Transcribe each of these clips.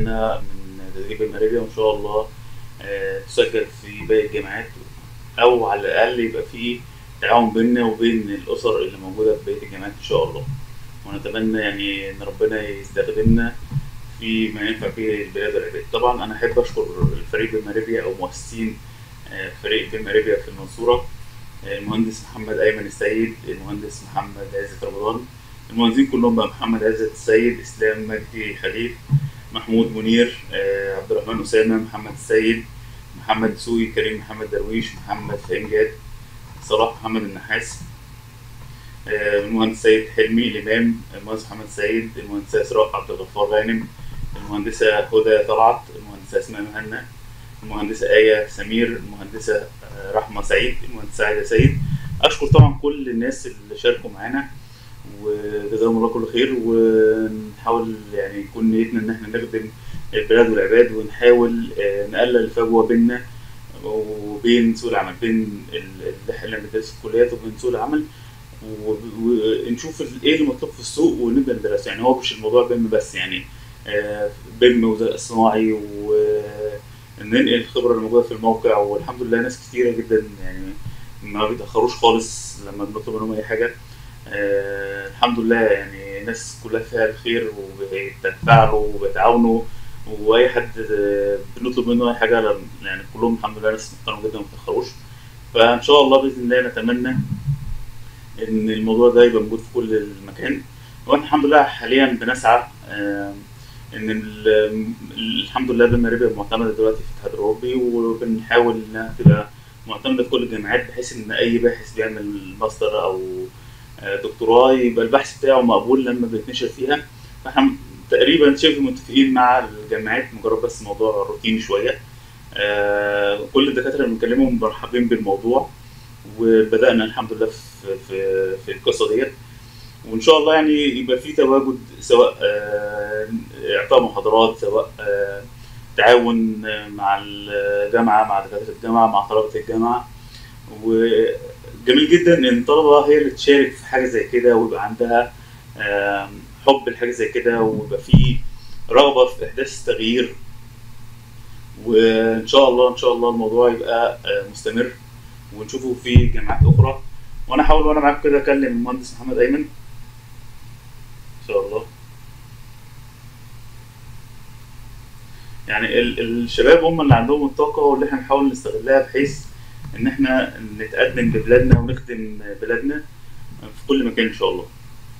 ربنا من تدريب المغربي وان شاء الله آه، تسجل في باقي الجامعات او على الاقل يبقى في تعاون بيننا وبين الاسر اللي موجوده في بقيه الجامعات ان شاء الله ونتمنى يعني ان ربنا يستخدمنا في ما ينفع فيه البلاد والعباد طبعا انا احب اشكر الفريق بالمغربيا او مؤسسين آه، فريق بالمغربيا في المنصوره آه، المهندس محمد ايمن السيد المهندس محمد عزت رمضان المهندسين كلهم بقى محمد عزت السيد اسلام مجدي خليل محمود منير آه، عبد الرحمن اسامه محمد السيد محمد سوقي كريم محمد درويش محمد فهيم جاد صلاح محمد النحاس آه، المهندس سيد حلمي الامام المهندس محمد سيد المهندسه اسراء عبد الغفار غانم المهندسه هدى طلعت المهندسه اسماء مهنا المهندسه ايه سمير المهندسه آه، رحمه سعيد المهندسه عايده سيد اشكر طبعا كل الناس اللي شاركوا معانا وجزاهم الله كل خير ونحاول يعني يكون نيتنا ان احنا نخدم البلاد والعباد ونحاول آه، نقلل الفجوه بيننا وبين سوق العمل بين ال- اللي احنا بندرسه في الكليات وبين سوق العمل و- ونشوف ال- ايه المطلوب في السوق ونبدا ندرسه يعني هو مش الموضوع بيم بس يعني آه، بيم وذكاء صناعي وننقل الخبره اللي موجوده في الموقع والحمد لله ناس كتيره جدا يعني ما بيتاخروش خالص لما بنطلب منهم اي حاجه آه، الحمد لله يعني الناس كلها فيها الخير وبيتفاعلوا وبيتعاونوا واي حد آه، بنطلب منه اي حاجه لم- يعني كلهم الحمد لله ناس محترمه جدا ما بيتاخروش فان شاء الله باذن الله نتمنى ان الموضوع ده يبقى موجود في كل المكان واحنا الحمد لله حاليا بنسعى آه، ان ال- الحمد لله بالمغربية معتمده دلوقتي في الاتحاد الاوروبي وبنحاول انها تبقى معتمده في كل الجامعات بحيث ان اي باحث بيعمل ماستر او آه، دكتوراه يبقى البحث بتاعه مقبول لما بيتنشر فيها فاحنا تقريبا شبه متفقين مع الجامعات مجرد بس موضوع روتيني شويه آه، كل الدكاتره اللي بنكلمهم مرحبين بالموضوع وبدانا الحمد لله في في في القصه ديت وان شاء الله يعني يبقى في تواجد سواء آه، اعطاء محاضرات سواء آه، تعاون آه، مع الجامعه مع دكاتره الجامعه مع طلبه الجامعه وجميل جدا ان الطلبه هي اللي تشارك في حاجه زي كده ويبقى عندها آم، حب لحاجه زي كده ويبقى في رغبه في احداث تغيير وان شاء الله ان شاء الله الموضوع يبقى آه، مستمر ونشوفه في جامعات اخرى وانا احاول وانا معاك كده اكلم المهندس محمد ايمن ان شاء الله يعني ال- الشباب هم اللي عندهم الطاقه واللي احنا نحاول نستغلها بحيث ان احنا نتقدم ببلادنا ونخدم بلادنا في كل مكان ان شاء الله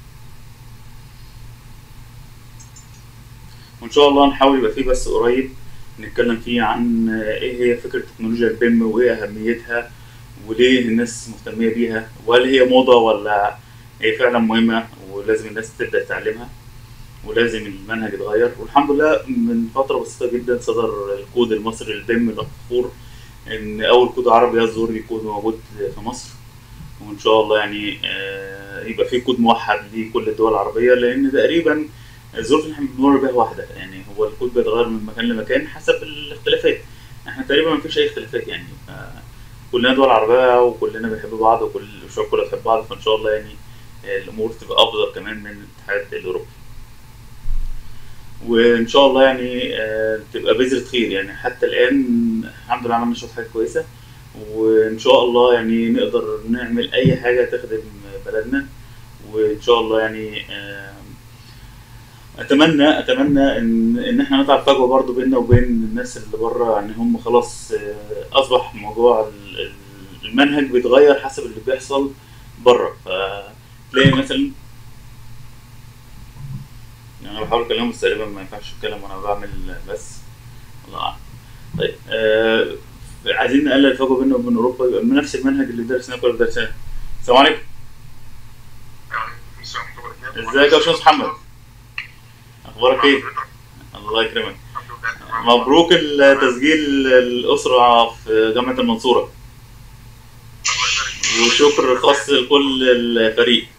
وان شاء الله نحاول يبقى فيه بس قريب نتكلم فيه عن ايه هي فكره تكنولوجيا البيم وايه اهميتها وليه الناس مهتميه بيها وهل هي موضه ولا هي فعلا مهمه ولازم الناس تبدا تتعلمها ولازم المنهج يتغير والحمد لله من فتره بسيطه جدا صدر الكود المصري للبيم المفخور ان اول كود عربي يصدر يكون موجود في مصر وان شاء الله يعني آه، يبقى في كود موحد لكل الدول العربيه لان تقريبا الظروف اللي احنا بنمر بيها واحده يعني هو الكود بيتغير من مكان لمكان حسب الاختلافات احنا تقريبا ما فيش اي اختلافات يعني ف- كلنا دول عربيه وكلنا بنحب بعض وكل الشعوب كلها بتحب بعض فان شاء الله يعني آه، الامور تبقى افضل كمان من الاتحاد الاوروبي وان شاء الله يعني آه، تبقى بذرة خير يعني حتى الان الحمد لله عملنا شويه حاجات كويسه وان شاء الله يعني نقدر نعمل اي حاجه تخدم بلدنا وان شاء الله يعني آه، اتمنى اتمنى ان ان احنا نقطع الفجوه برضو بيننا وبين الناس اللي بره يعني هم خلاص آه، اصبح موضوع ال- ال- المنهج بيتغير حسب اللي بيحصل بره فتلاقي مثلا يعني انا بحاول اكلمهم بس تقريبا ما ينفعش اتكلم وانا بعمل بس الله اعلم طيب آه عايزين نقلل الفجوه بيننا وبين اوروبا يبقى نفس المنهج اللي درسناه كل درسناه السلام عليكم ازيك يا باشمهندس محمد اخبارك ايه الله يكرمك مبروك التسجيل الاسره في جامعه المنصوره وشكر خاص لكل الفريق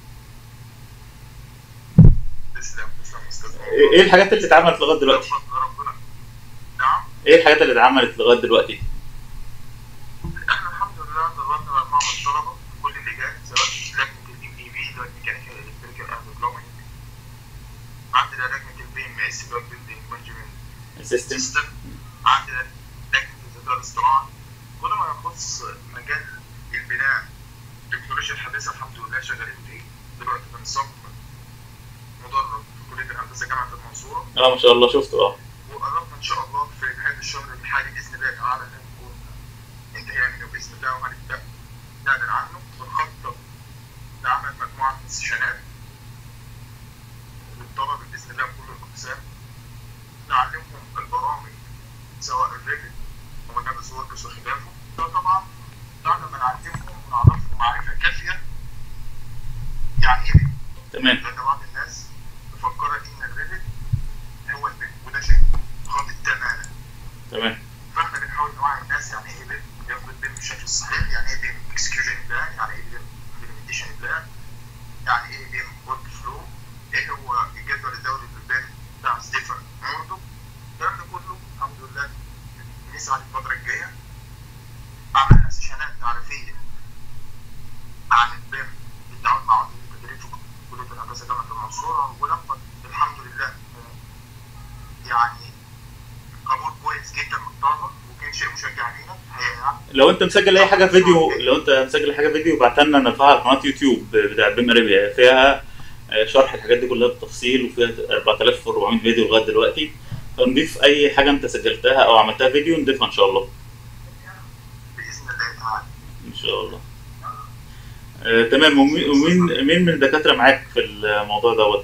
ايه الحاجات اللي اتعملت لغايه دلوقتي نعم ايه الحاجات اللي اتعملت لغايه دلوقتي احنا الحمد لله ضربنا مجموعه من الطلبه في كل اللجان سواء لجنه الام اي بي اللي هو الميكانيكال الكتريكال اند ديفلوبمنت عندنا لجنه البي ام اس اللي هو البيلدينج مانجمنت سيستم سيستم عندنا لجنه الذكاء الاصطناعي كل ما يخص مجال البناء التكنولوجيا الحديثه الحمد لله شغالين فيه دلوقتي بنصمم مدرج في كليه الهندسه جامعه المنصوره اه ما شاء الله شفته اه وقربنا ان شاء الله في نهايه الشهر الحالي باذن الله تعالى ان نكون انتهينا منه باذن الله وهنبدا نعلن عنه ونخطط لعمل مجموعه من السيشنات للطلبه باذن الله كل الاقسام نعلمهم البرامج سواء الريفت او النبس ووركس وخلافه ده طبعا بعد ما نعلمهم ونعرفهم معرفه كافيه يعني ايه ريفت تمام لان بعض الناس مفكره ان الريفت هو البيت وده شيء خاطئ تماما تمام فاحنا بنحاول نوعي الناس يعني ايه بيم ياخد البيم بالشكل الصحيح يعني ايه بيم اكسكيوجن بلان يعني ايه بيم امبلمنتيشن بلان يعني ايه بيم ورك فلو ايه هو الجدول الدوري للبيم بتاع ستيفن موردو الكلام ده كله الحمد لله بنسعى الفتره الجايه عملنا سيشنات تعريفيه عن البيم بالتعاون مع وزير التدريب في كليه الهندسه جامعه المنصوره ولقد الحمد لله يعني قبول كويس جدا من الطلبه وكان شيء مشجع لينا الحقيقه يعني لو انت مسجل اي حاجه فيديو لو انت مسجل حاجه فيديو ابعتها لنا نرفعها على قناه يوتيوب بتاع بيم اريبيا فيها آه، شرح الحاجات دي كلها بالتفصيل وفيها 4400 فيديو لغايه دلوقتي فنضيف اي حاجه انت سجلتها او عملتها فيديو نضيفها ان شاء الله باذن الله تعالى ان شاء الله آه، تمام ومين ومين مين من الدكاتره معاك في الموضوع دوت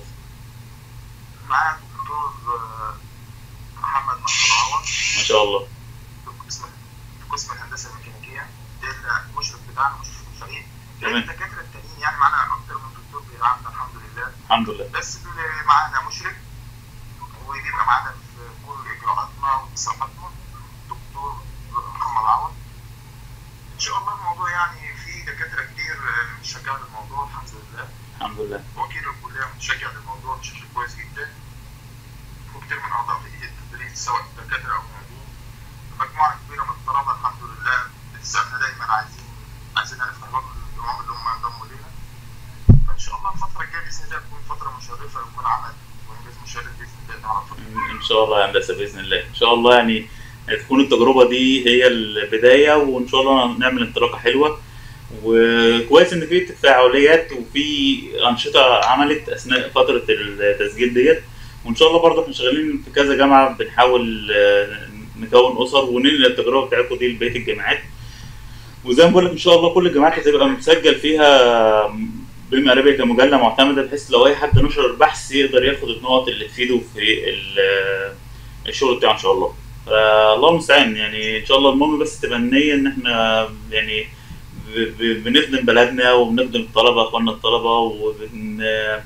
معايا الدكتور آه، محمد محمود عوض ما شاء الله في قسم في قسم الهندسه الميكانيكيه ده المشرف بتاعنا مشرف الفريق تمام. الدكاتره التانيين يعني معانا اكتر من دكتور بيدعمنا الحمد لله الحمد لله بس اللي معانا مشرف وبيبقى معانا في كل اجراءاتنا واتصالاتنا دكتور محمد عوض ان شاء الله الموضوع يعني في دكاتره كتير آه، مشجعه للموضوع الحمد لله الحمد لله وكيل الكليه متشجع للموضوع بشكل كويس جدا وكتير من اعضاء هيئه التدريس سواء دكاتره او معيدين مجموعه كبيره من الطلبه الحمد لله بتسالنا دايما عايزين عايزين نفتح باب الدوام اللي هم ينضموا لنا فان شاء الله الفتره الجايه باذن الله تكون فتره مشرفه ويكون عمل وانجاز مشرف باذن الله تعالى الفترة الجاية. ان شاء الله يا هندسه باذن الله ان شاء الله يعني تكون التجربه دي هي البدايه وان شاء الله نعمل انطلاقه حلوه وكويس ان في تفاعليات وفي انشطه عملت اثناء فتره التسجيل ديت وان شاء الله برضه احنا شغالين في كذا جامعه بنحاول آه، نكون اسر وننقل التجربه بتاعتكم دي لبقيه الجامعات وزي ما بقول لك ان شاء الله كل الجامعات هتبقى مسجل فيها بما اريبيا كمجله معتمده بحيث لو اي حد نشر بحث يقدر ياخد النقط اللي تفيده في ال- الشغل بتاعه ان شاء الله فالله المستعان يعني ان شاء الله المهم بس تبقى النيه ان احنا يعني ب- ب- بنخدم بلدنا وبنخدم الطلبه اخواننا الطلبه وبن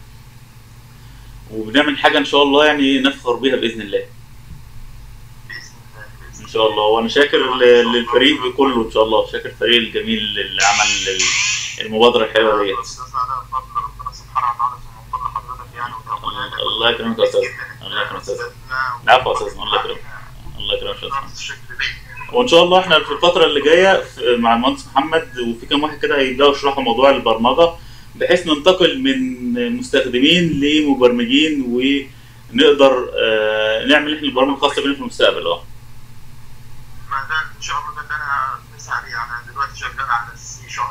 وبنعمل حاجه ان شاء الله يعني نفخر بيها باذن الله باذن الله باذن ان شاء الله وانا شاكر ل- للفريق كله ان شاء الله شاكر الفريق الجميل اللي عمل ال- المبادره الحلوه ديت استاذنا ده بفضل ربنا سبحانه وتعالى ثم فضل حضرتك يعني وتقبل الله يكرمك يا استاذ الله يكرمك يا استاذ العفو يا استاذ الله يكرمك الله يكرمك يا استاذ الشكر ليك وان شاء الله احنا في الفتره اللي جايه في- مع المهندس محمد وفي كام واحد كده هيبداوا يشرحوا موضوع البرمجه بحيث ننتقل من مستخدمين لمبرمجين ونقدر آه، نعمل احنا البرامج الخاصه بينا في المستقبل اه ما ده ان شاء الله ده اللي انا بسعى عليه انا دلوقتي شغال على السي شارب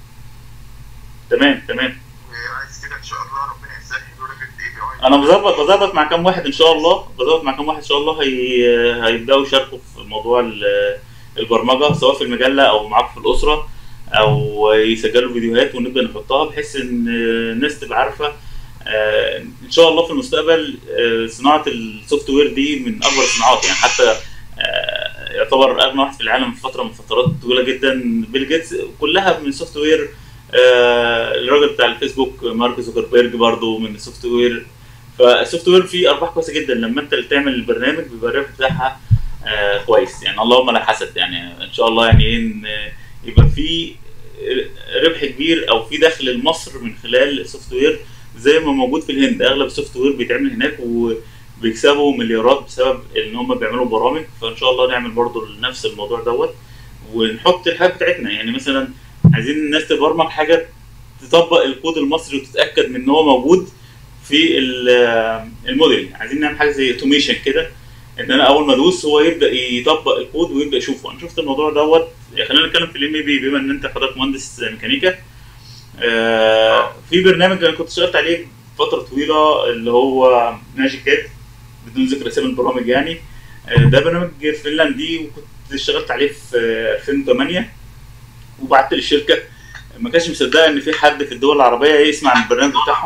تمام تمام وعايز كده ان شاء الله ربنا يسهل ولك بايدي انا بظبط بظبط مع كام واحد ان شاء الله بظبط مع كام واحد ان شاء الله هي... هيبداوا يشاركوا في موضوع ال- البرمجه سواء في المجله او معاكم في الاسره او يسجلوا فيديوهات ونبدا نحطها بحيث ان الناس تبقى عارفه آه، ان شاء الله في المستقبل آه، صناعه السوفت وير دي من اكبر الصناعات يعني حتى آه، يعتبر اغنى واحد في العالم في فتره من فترات طويله جدا بيل جيتس كلها من السوفت وير آه، الراجل بتاع الفيسبوك مارك زوكربيرج برضو من السوفت وير فالسوفت وير فيه ارباح كويسه جدا لما انت اللي تعمل البرنامج بيبقى الربح بتاعها آه كويس يعني اللهم لا حسد يعني ان شاء الله يعني ايه ان يبقى في ربح كبير او في دخل لمصر من خلال السوفت وير زي ما موجود في الهند اغلب السوفت وير بيتعمل هناك وبيكسبوا مليارات بسبب ان هم بيعملوا برامج فان شاء الله نعمل برضو نفس الموضوع دوت ونحط الحاجات بتاعتنا يعني مثلا عايزين الناس تبرمج حاجه تطبق الكود المصري وتتاكد من ان هو موجود في ال- الموديل عايزين نعمل حاجه زي اوتوميشن كده ان انا اول ما ادوس هو يبدا يطبق الكود ويبدا يشوفه انا شفت الموضوع دوت يعني خلينا نتكلم في الام بي بما ان انت حضرتك مهندس ميكانيكا آه في برنامج انا كنت اشتغلت عليه فتره طويله اللي هو ماجيك كاد بدون ذكر اسامي البرامج يعني آه ده برنامج فنلندي وكنت اشتغلت عليه في آه 2008 وبعت للشركه ما كانش مصدقه ان في حد في الدول العربيه يسمع عن البرنامج بتاعهم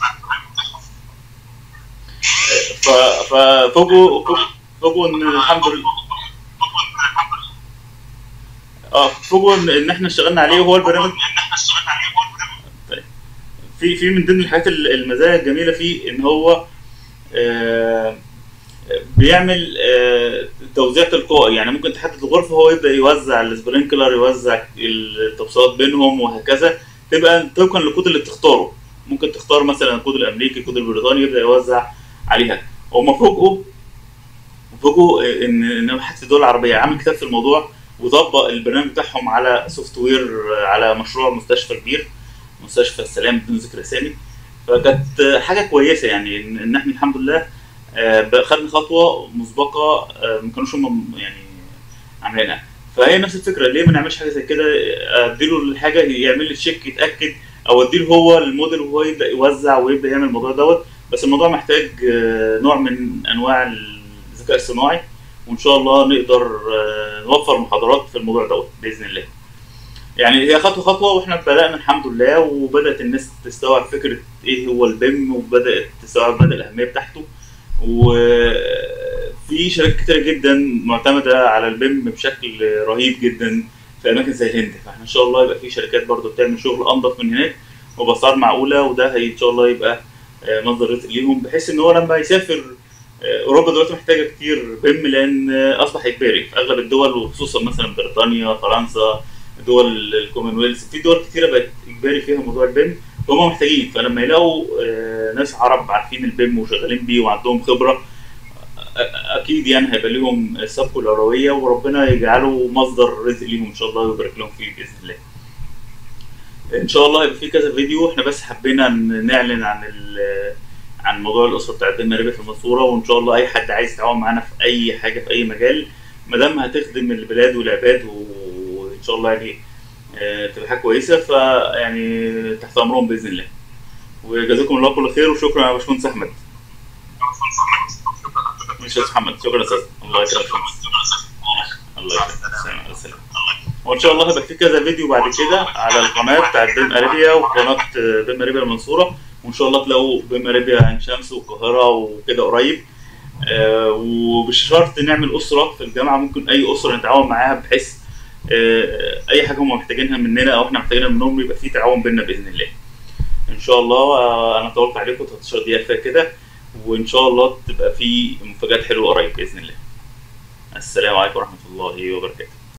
ف- ففوجئوا فوجئوا ان الحمد لله اه فوجئوا ان إن احنا اشتغلنا عليه وهو البرنامج طيب. في في من ضمن الحاجات ال- المزايا الجميله فيه ان هو آه، بيعمل آه، توزيع تلقائي يعني ممكن تحدد الغرفه هو يبدا يوزع السبرينكلر يوزع التوصيلات بينهم وهكذا تبقى طبقا للكود اللي بتختاره ممكن تختار مثلا الكود الامريكي الكود البريطاني يبدا يوزع عليها هم فوجئوا فوجئوا ان ان واحد في الدول العربيه عامل كتاب في الموضوع وطبق البرنامج بتاعهم على سوفت وير على مشروع مستشفى كبير مستشفى السلام بدون ذكر اسامي فكانت حاجه كويسه يعني ان إن احنا الحمد لله آه، بقى خدنا خطوه مسبقه آه، ما كانوش هم يعني عاملينها فهي نفس الفكره ليه ما نعملش حاجه زي كده اديله الحاجه يعمل لي تشيك يتاكد او اديله هو الموديل وهو يبدا يوزع ويبدا يعمل الموضوع دوت بس الموضوع محتاج آه، نوع من انواع الذكاء الصناعي وان شاء الله نقدر آه، نوفر محاضرات في الموضوع دوت باذن الله يعني هي خطوه خطوه واحنا بدانا الحمد لله وبدات الناس تستوعب فكره ايه هو البيم وبدات تستوعب مدى الاهميه بتاعته وفي شركات كتيرة جدا معتمدة على البيم بشكل رهيب جدا في أماكن زي الهند فاحنا إن شاء الله يبقى في شركات برضو بتعمل شغل أنظف من هناك وبأسعار معقولة وده هي إن شاء الله يبقى آه، مصدر رزق ليهم بحيث إن هو لما يسافر آه، أوروبا دلوقتي محتاجة كتير بيم لأن آه، أصبح إجباري في أغلب الدول وخصوصا مثلا بريطانيا فرنسا دول الكومنولث في دول كتيرة بقت إجباري فيها موضوع البيم فهم محتاجين فلما يلاقوا آه، ناس عرب عارفين البيم وشغالين بيه وعندهم خبره أ- اكيد يعني هيبقى لهم السبق الاولويه وربنا يجعله مصدر رزق ليهم ان شاء الله ويبارك لهم فيه باذن الله. ان شاء الله هيبقى في كذا فيديو احنا بس حبينا ن- نعلن عن ال- عن موضوع الاسره بتاعت بين مريبه في المنصوره وان شاء الله اي حد عايز يتعاون معانا في اي حاجه في اي مجال ما دام هتخدم البلاد والعباد و- وان شاء الله يعني آه، تبقى حاجه كويسه فيعني تحت امرهم باذن الله. وجزاكم الله كل خير وشكرا يا باشمهندس احمد. مش يا محمد شكرا يا استاذ الله يكرمك الله يكرمك السلام السلام وان شاء الله هيبقى في كذا فيديو بعد كده على القناه بتاعت بيم اريبيا وقناه بيم اريبيا المنصوره وان شاء الله تلاقوا بيم اريبيا عين شمس والقاهره وكده قريب آه، ومش شرط نعمل اسره في الجامعه ممكن اي اسره نتعاون معاها بحيث آه، اي حاجه هم محتاجينها مننا او احنا محتاجينها منهم يبقى في تعاون بيننا باذن الله ان شاء الله آه، انا طولت عليكم 13 دقيقه كفايه كده وان شاء الله تبقى في مفاجات حلوه قريب باذن الله السلام عليكم ورحمه الله وبركاته